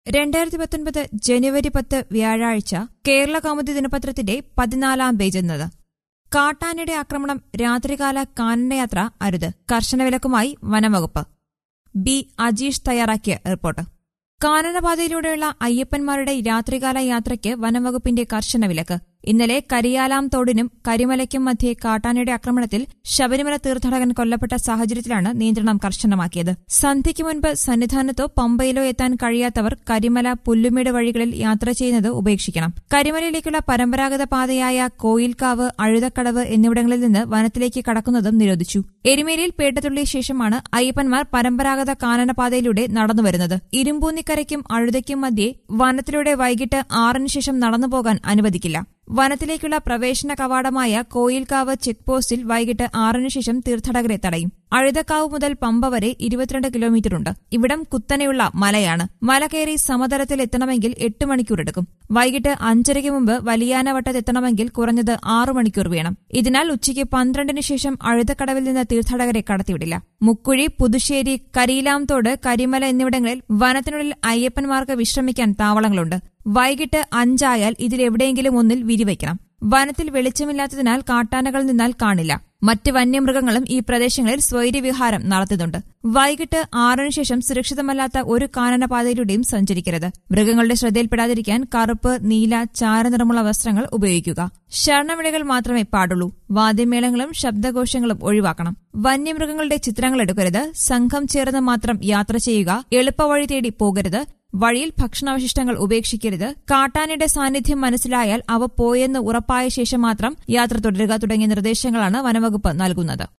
രണ്ടായിരത്തി പത്തൊൻപത് ജനുവരി പത്ത് വ്യാഴാഴ്ച കേരള കൗമുദി ദിനപത്രത്തിന്റെ പതിനാലാം പേജ് എന്നത് കാട്ടാനയുടെ ആക്രമണം രാത്രികാല കാനനയാത്ര അരുത് കർശന വിലക്കുമായി വനംവകുപ്പ് ബി അജീഷ് തയ്യാറാക്കിയ റിപ്പോർട്ട് കാനനപാതയിലൂടെയുള്ള അയ്യപ്പന്മാരുടെ രാത്രികാല യാത്രയ്ക്ക് വനംവകുപ്പിന്റെ കർശന വിലക്ക് ഇന്നലെ കരിയാലാം തോടിനും കരിമലയ്ക്കും മധ്യേ കാട്ടാനയുടെ ആക്രമണത്തിൽ ശബരിമല തീർത്ഥാടകൻ കൊല്ലപ്പെട്ട സാഹചര്യത്തിലാണ് നിയന്ത്രണം കർശനമാക്കിയത് സന്ധ്യയ്ക്ക് മുൻപ് സന്നിധാനത്തോ പമ്പയിലോ എത്താൻ കഴിയാത്തവർ കരിമല പുല്ലുമേട് വഴികളിൽ യാത്ര ചെയ്യുന്നത് ഉപേക്ഷിക്കണം കരിമലയിലേക്കുള്ള പരമ്പരാഗത പാതയായ കോയിൽക്കാവ് അഴുതക്കടവ് എന്നിവിടങ്ങളിൽ നിന്ന് വനത്തിലേക്ക് കടക്കുന്നതും നിരോധിച്ചു എരുമേലിയിൽ പേട്ടതുള്ളിയ ശേഷമാണ് അയ്യപ്പന്മാർ പരമ്പരാഗത കാനനപാതയിലൂടെ നടന്നുവരുന്നത് ഇരുമ്പൂന്നിക്കരയ്ക്കും അഴുതയ്ക്കും മധ്യേ വനത്തിലൂടെ വൈകിട്ട് ആറിന് ശേഷം നടന്നുപോകാൻ അനുവദിക്കില്ല വനത്തിലേക്കുള്ള പ്രവേശന കവാടമായ കോയിൽക്കാവ് ചെക്ക് പോസ്റ്റിൽ വൈകിട്ട് ആറിന് ശേഷം തീർത്ഥാടകരെ തടയും അഴുതക്കാവ് മുതൽ പമ്പ വരെ ഇരുപത്തിരണ്ട് കിലോമീറ്ററുണ്ട് ഇവിടം കുത്തനെയുള്ള മലയാണ് മല കയറി സമതലത്തിൽ എത്തണമെങ്കിൽ എട്ട് മണിക്കൂർ എടുക്കും വൈകിട്ട് അഞ്ചരയ്ക്ക് മുമ്പ് വലിയാനവട്ടത്തെത്തണമെങ്കിൽ കുറഞ്ഞത് ആറു മണിക്കൂർ വേണം ഇതിനാൽ ഉച്ചയ്ക്ക് പന്ത്രണ്ടിന് ശേഷം അഴുതക്കടവിൽ നിന്ന് തീർത്ഥാടകരെ കടത്തിവിടില്ല മുക്കുഴി പുതുശ്ശേരി കരിയിലാംതോട് കരിമല എന്നിവിടങ്ങളിൽ വനത്തിനുള്ളിൽ അയ്യപ്പന്മാർക്ക് വിശ്രമിക്കാൻ താവളങ്ങളുണ്ട് വൈകിട്ട് അഞ്ചായാൽ ഇതിലെവിടെയെങ്കിലും ഒന്നിൽ വിരിവയ്ക്കണം വനത്തിൽ വെളിച്ചമില്ലാത്തതിനാൽ കാട്ടാനകൾ നിന്നാൽ കാണില്ല മറ്റ് വന്യമൃഗങ്ങളും ഈ പ്രദേശങ്ങളിൽ സ്വൈര്യവിഹാരം നടത്തുന്നുണ്ട് വൈകിട്ട് ആറിന് ശേഷം സുരക്ഷിതമല്ലാത്ത ഒരു കാനനപാതയിലൂടെയും സഞ്ചരിക്കരുത് മൃഗങ്ങളുടെ ശ്രദ്ധയിൽപ്പെടാതിരിക്കാൻ കറുപ്പ് നീല ചാരനിറമുള്ള വസ്ത്രങ്ങൾ ഉപയോഗിക്കുക ശരണവിളികൾ മാത്രമേ പാടുള്ളൂ വാദ്യമേളങ്ങളും ശബ്ദഘോഷങ്ങളും ഒഴിവാക്കണം വന്യമൃഗങ്ങളുടെ ചിത്രങ്ങൾ എടുക്കരുത് സംഘം ചേർന്ന് മാത്രം യാത്ര ചെയ്യുക എളുപ്പവഴി തേടി പോകരുത് വഴിയിൽ ഭക്ഷണാവശിഷ്ടങ്ങൾ ഉപേക്ഷിക്കരുത് കാട്ടാനയുടെ സാന്നിധ്യം മനസ്സിലായാൽ അവ പോയെന്ന് ഉറപ്പായ ശേഷം മാത്രം യാത്ര തുടരുക തുടങ്ങിയ നിർദ്ദേശങ്ങളാണ് വനവകുപ്പ് നൽകുന്നത്